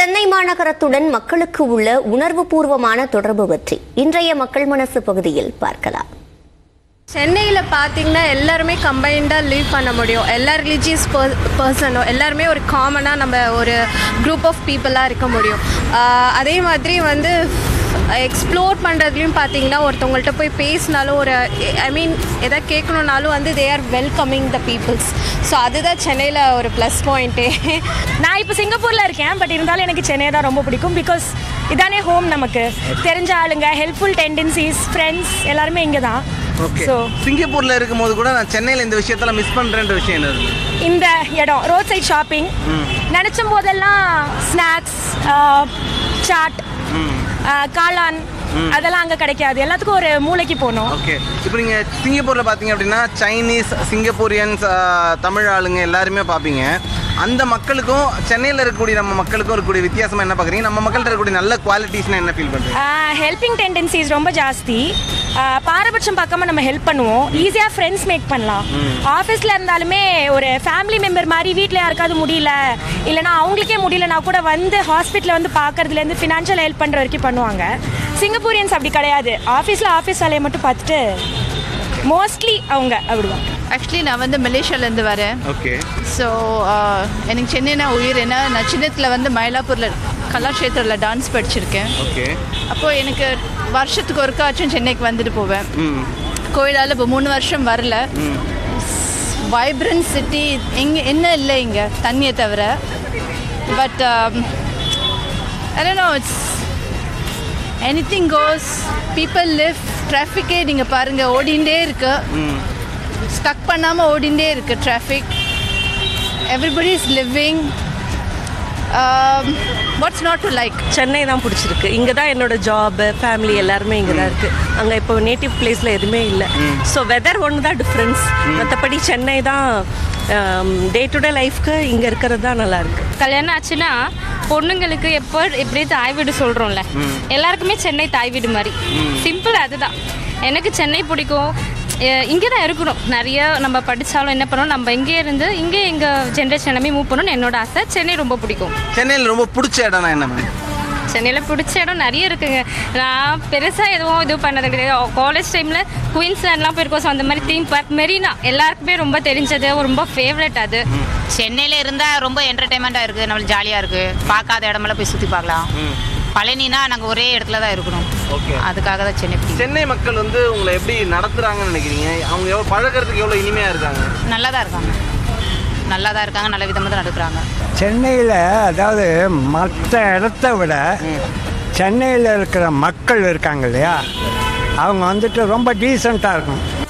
சென்னை மாநகரத்துடன் மக்களுக்கு உள்ள உணர்வுபூர்வமான தொடர்பு பற்றி இன்றைய மக்கள் மனசு பகுதியில் பார்க்கலாம் சென்னையில் பார்த்தீங்கன்னா எல்லாருமே கம்பைண்டாக லீவ் பண்ண முடியும் எல்லா ரிலீஜியஸ் பர்சனும் எல்லாருமே ஒரு காமனாக நம்ம ஒரு குரூப் ஆஃப் பீப்புளாக இருக்க முடியும் ஆஹ் அதே மாதிரி வந்து எக்ஸ்ப்ளோர் பண்ணுறதுலையும் பார்த்தீங்கன்னா ஒருத்தவங்கள்ட்ட போய் பேசினாலும் ஒரு ஐ மீன் எதாவது கேட்கணுன்னாலும் வந்து they are welcoming the peoples so அதுதான் சென்னையில் ஒரு ப்ளஸ் பாயிண்ட்டே நான் இப்போ சிங்கப்பூரில் இருக்கேன் பட் இருந்தாலும் எனக்கு சென்னை தான் ரொம்ப பிடிக்கும் பிகாஸ் இதானே ஹோம் நமக்கு தெரிஞ்ச ஆளுங்க ஹெல்ப்ஃபுல் டெண்டன்சிஸ் ஃப்ரெண்ட்ஸ் எல்லாருமே இங்கே தான் ஓகே ஸோ சிங்கப்பூர்ல இருக்கும்போது கூட நான் சென்னையில இந்த விஷயத்தெல்லாம் மிஸ் பண்றேன்ற விஷயம் என்னது இந்த இடம் ரோட் சைட் ஷாப்பிங் நினச்ச போதெல்லாம் ஸ்நாக்ஸ் சாட் காளான் அதெல்லாம் அங்கே கிடைக்காது எல்லாத்துக்கும் ஒரு மூளைக்கு போகணும் ஓகே இப்போ நீங்க சிங்கப்பூர்ல பாத்தீங்க அப்படின்னா சைனீஸ் சிங்கப்பூரியன்ஸ் தமிழ் ஆளுங்க எல்லாருமே பார்ப்பீங்க அந்த மக்களுக்கும் சென்னையில் இருக்கக்கூடிய நம்ம மக்களுக்கும் இருக்கக்கூடிய வித்தியாசமா என்ன பார்க்குறீங்க நம்ம மக்கள்கிட்ட இருக்கக்கூடிய நல்ல குவாலிட்டிஸ்னா என்ன ஃபீல் பண்றீங்க ஹெல்பிங் டெண்டன்சிஸ் ரொம்ப ஜாஸ்தி ஆஹ் பாரபட்சம் பார்க்காம நம்ம ஹெல்ப் பண்ணுவோம் ஈஸியாக ஃப்ரெண்ட்ஸ் மேக் பண்ணலாம் ஆஃபீஸில் இருந்தாலுமே ஒரு ஃபேமிலி மெம்பர் மாதிரி வீட்டில் யாருக்காவது முடியல இல்லைனா அவங்களுக்கே முடியலனா கூட வந்து ஹாஸ்பிட்டலில் வந்து பார்க்கறதுலேருந்து ஃபினான்ஷியல் ஹெல்ப் பண்ணுற வரைக்கும் பண்ணுவாங்க சிங்கப்பூரியன்ஸ் அப்படி கிடையாது ஆஃபீஸில் ஆஃபீஸ் வேலையை மட்டும் பார்த்துட்டு மோஸ்ட்லி அவங்க அப்படிதான் ஆக்சுவலி நான் வந்து மலேசியாலேருந்து வரேன் ஓகே ஸோ எனக்கு சென்னைனா உயிர் என்ன நான் சின்னத்தில் வந்து மயிலாப்பூரில் கலாக்ஷேத்திரில் டான்ஸ் படிச்சிருக்கேன் ஓகே அப்போது எனக்கு வருஷத்துக்கு ஒருக்காச்சும் சென்னைக்கு வந்துட்டு போவேன் ம் கோயிலால் இப்போ மூணு வருஷம் வரல வைப்ரண்ட் சிட்டி எங்கே என்ன இல்லை இங்கே தண்ணியை தவிர but no it's any thing goes people live டிராஃபிக்கே நீங்கள் பாருங்கள் ஓடிண்டே இருக்கு ஸ்டக் பண்ணாமல் ஓடிண்டே இருக்கு traffic everybody is living what's not to like Chennai தான் பிடிச்சிருக்கு இங்கே தான் என்னோட ஜாப் ஃபேமிலி எல்லாருமே இங்கே தான் இருக்குது அங்கே இப்போ நேட்டிவ் பிளேஸில் எதுவுமே இல்லை ஸோ வெதர் ஒன்று தான் டிஃப்ரென்ஸ் மற்றபடி சென்னை தான் டே டு டே லைஃப்க்கு இங்கே இருக்கிறது தான் நல்லா இருக்கு கல்யாணம் ஆச்சுன்னா பொண்ணுங்களுக்கு எப்போ எப்படி தாய் வீடு சொல்கிறோம்ல எல்லாருக்குமே சென்னை தாய் வீடு மாதிரி சிம்பிள் அதுதான் எனக்கு சென்னை பிடிக்கும் இங்கே தான் இருக்கணும் நிறைய நம்ம படித்தாலும் என்ன பண்ணணும் நம்ம இங்கே இருந்து இங்கே எங்கள் ஜென்ரேஷன் எல்லாமே மூவ் பண்ணணும்னு என்னோட ஆசை சென்னை ரொம்ப பிடிக்கும் சென்னையில் ரொம்ப பிடிச்ச இடம்னா என்ன மேம் சென்னையில் பிடிச்ச இடம் நிறைய இருக்குங்க நான் பெருசாக எதுவும் இது பண்ணது கிடையாது காலேஜ் டைமில் குயின்ஸ்லேண்ட்லாம் போயிருக்கோம் ஸோ அந்த மாதிரி தீம் பார்க் மெரினா எல்லாருக்குமே ரொம்ப தெரிஞ்சது ரொம்ப ஃபேவரட் அது சென்னையில் இருந்தால் ரொம்ப என்டர்டைன்மெண்ட்டாக இருக்குது நம்மளுக்கு ஜாலியாக இருக்குது பார்க்காத இடமெல்லாம் போய் சுற்றி பார்க்கலாம் பழனினா நாங்கள் ஒரே இடத்துல தான் இருக்கணும் ஓகே அதுக்காக தான் சென்னை பிடிக்கும் சென்னை மக்கள் வந்து உங்களை எப்படி நடத்துறாங்கன்னு நினைக்கிறீங்க அவங்க எவ்வளோ பழகிறதுக்கு எவ்வளோ இனிமையா இருக்காங்க நல்லா தான் இருக்காங்க நல்லா தான் இருக்காங்க நல்ல விதமாக தான் நடக்கிறாங்க சென்னையில் அதாவது மற்ற இடத்த விட சென்னையில் இருக்கிற மக்கள் இருக்காங்க இல்லையா அவங்க வந்துட்டு ரொம்ப டீசெண்டாக இருக்கும்